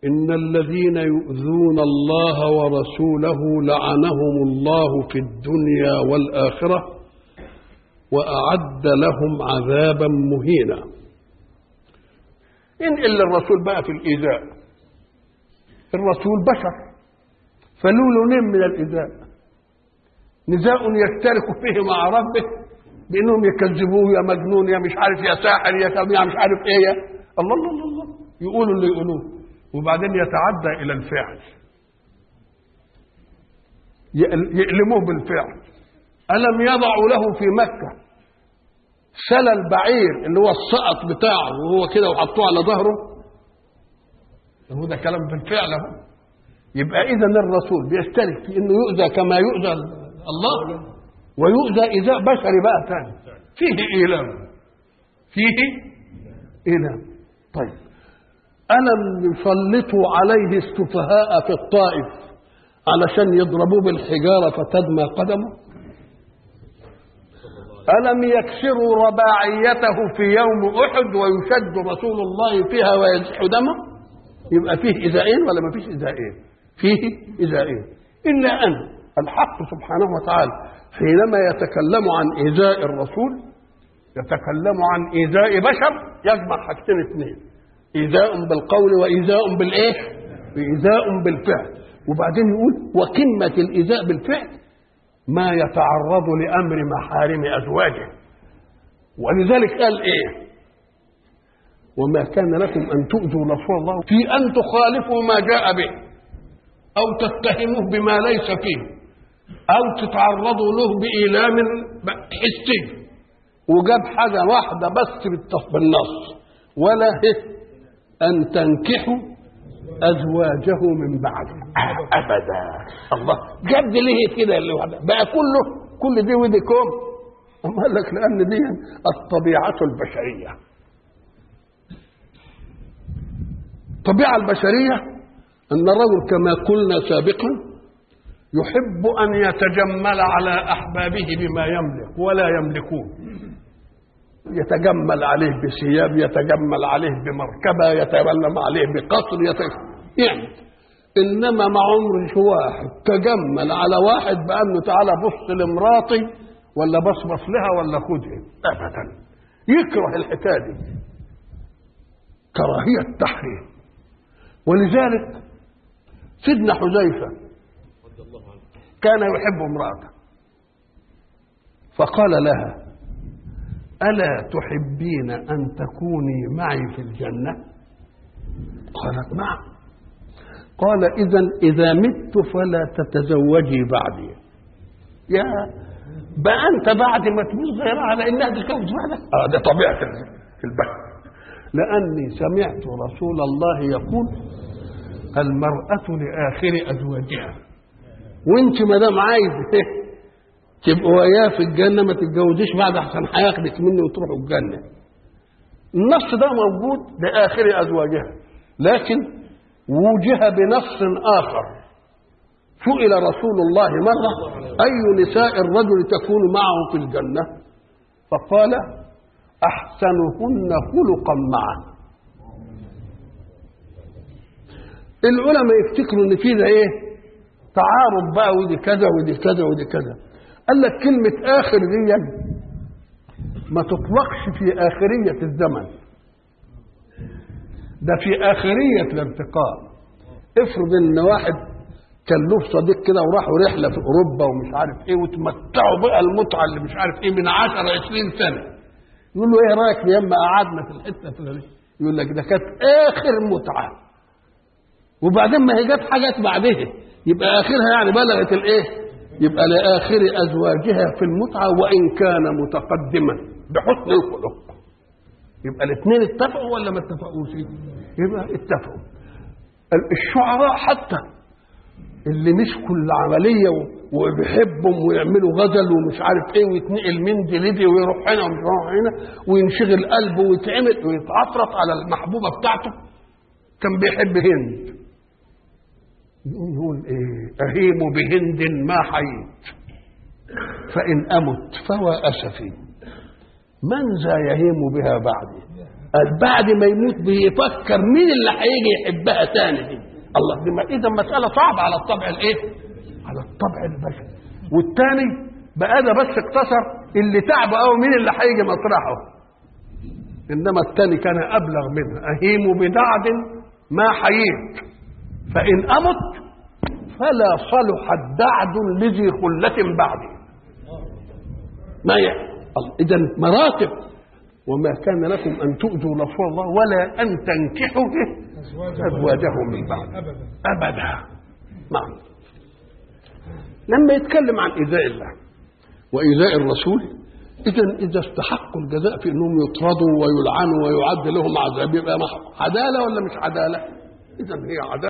إن الذين يؤذون الله ورسوله لعنهم الله في الدنيا والآخرة وأعد لهم عذابا مهينا انقل للرسول بقى في الإيذاء الرسول بشر فله لونين من الإيذاء نزاع يشترك فيه مع ربه بانهم يكذبوه يا مجنون يا مش عارف يا ساحر يا يا مش عارف ايه يا الله الله الله, الله. يقولوا اللي يقولوه وبعدين يتعدى الى الفعل يألموه بالفعل ألم يضعوا له في مكة سل البعير اللي هو السقط بتاعه وهو كده وحطوه على ظهره هو ده كلام بالفعل اهو يبقى إذا الرسول بيشترك في إنه يؤذى كما يؤذى الله ويؤذى إيذاء بشري بقى ثاني فيه إيلام فيه إيلام طيب ألم يسلطوا عليه السفهاء في الطائف علشان يضربوه بالحجارة فتدمى قدمه ألم يكسروا رباعيته في يوم أحد ويشد رسول الله فيها ويزح دمه يبقى فيه إذائين ولا ما فيش إذائين فيه إذائين إلا أن الحق سبحانه وتعالى حينما يتكلم عن إيذاء الرسول يتكلم عن إيذاء بشر يجمع حاجتين اثنين إيذاء بالقول وإيذاء بالإيه؟ إيذاء بالفعل وبعدين يقول وقمة الإيذاء بالفعل ما يتعرض لأمر محارم أزواجه ولذلك قال إيه؟ وما كان لكم أن تؤذوا رسول الله في أن تخالفوا ما جاء به أو تتهموه بما ليس فيه أو تتعرضوا له بإيلام حسي وجاب حاجة واحدة بس بالنص ولا أن تنكحوا أزواجه من بعد أبدا الله جاب دي ليه كده اللي واحدة بقى كله كل دي ودي كوم أما قال لك لأن دي الطبيعة البشرية الطبيعة البشرية أن الرجل كما قلنا سابقا يحب أن يتجمل على أحبابه بما يملك ولا يملكون يتجمل عليه بثياب يتجمل عليه بمركبة يتجمل عليه بقصر يتجمل يعني إنما ما عمر واحد تجمل على واحد بأنه تعالى بص لمراتي ولا بصبص لها ولا خدها أبدا يكره الحكاية دي كراهية تحريم ولذلك سيدنا حذيفة كان يحب امرأته فقال لها ألا تحبين أن تكوني معي في الجنة قالت نعم قال إذا إذا مت فلا تتزوجي بعدي يا بقى أنت بعد ما تموت غير على إنها تتجوز بعدك آه ده طبيعة البشر لأني سمعت رسول الله يقول المرأة لآخر أزواجها وانت ما دام عايز تبقوا وياه في الجنه ما تتجوزيش بعد احسن هياخدك مني وتروحوا الجنه النص ده موجود لاخر ازواجها لكن وجه بنص اخر سئل رسول الله مره اي نساء الرجل تكون معه في الجنه فقال احسنهن خلقا معه العلماء يفتكروا ان في ده ايه تعارض بقى ودي كذا ودي كذا ودي كذا قال لك كلمة آخر دي ما تطلقش في آخرية الزمن ده في آخرية الارتقاء افرض ان واحد كان له صديق كده وراحوا رحلة في أوروبا ومش عارف ايه وتمتعوا بقى المتعة اللي مش عارف ايه من 10 20 سنة يقول له ايه رأيك لما قعدنا في الحتة الفلانية يقول لك ده كانت آخر متعة وبعدين ما هي جت حاجات بعدها يبقى اخرها يعني بلغت الايه يبقى لاخر ازواجها في المتعه وان كان متقدما بحسن الخلق يبقى الاثنين اتفقوا ولا ما اتفقوش يبقى اتفقوا الشعراء حتى اللي مسكوا العمليه وبيحبهم ويعملوا غزل ومش عارف ايه ويتنقل من دي لدي ويروح هنا ومش يروح هنا وينشغل قلبه ويتعمل ويتعفرط على المحبوبه بتاعته كان بيحب هند يقول ايه اهيم بهند ما حييت فان امت فهو اسفي من ذا يهيم بها بعدي قال بعد ما يموت بيفكر مين اللي هيجي يحبها تاني دي الله دي ما- اذا مساله صعبه على الطبع الايه على الطبع البشري والثاني بقى ده بس اقتصر اللي تعبه قوي مين اللي هيجي مطرحه انما الثاني كان ابلغ منه اهيم بدعد ما حييت فان امت فلا صلح الدعد لذي خله بعدي ما اذا مراتب وما كان لكم ان تؤذوا رسول الله ولا ان تنكحوا به ازواجه من بعد ابدا ابدا نعم لما يتكلم عن ايذاء الله وايذاء الرسول اذا اذا استحقوا الجزاء في انهم يطردوا ويلعنوا ويعد لهم عذاب يبقى مح- عداله ولا مش عداله؟ اذا هي عداله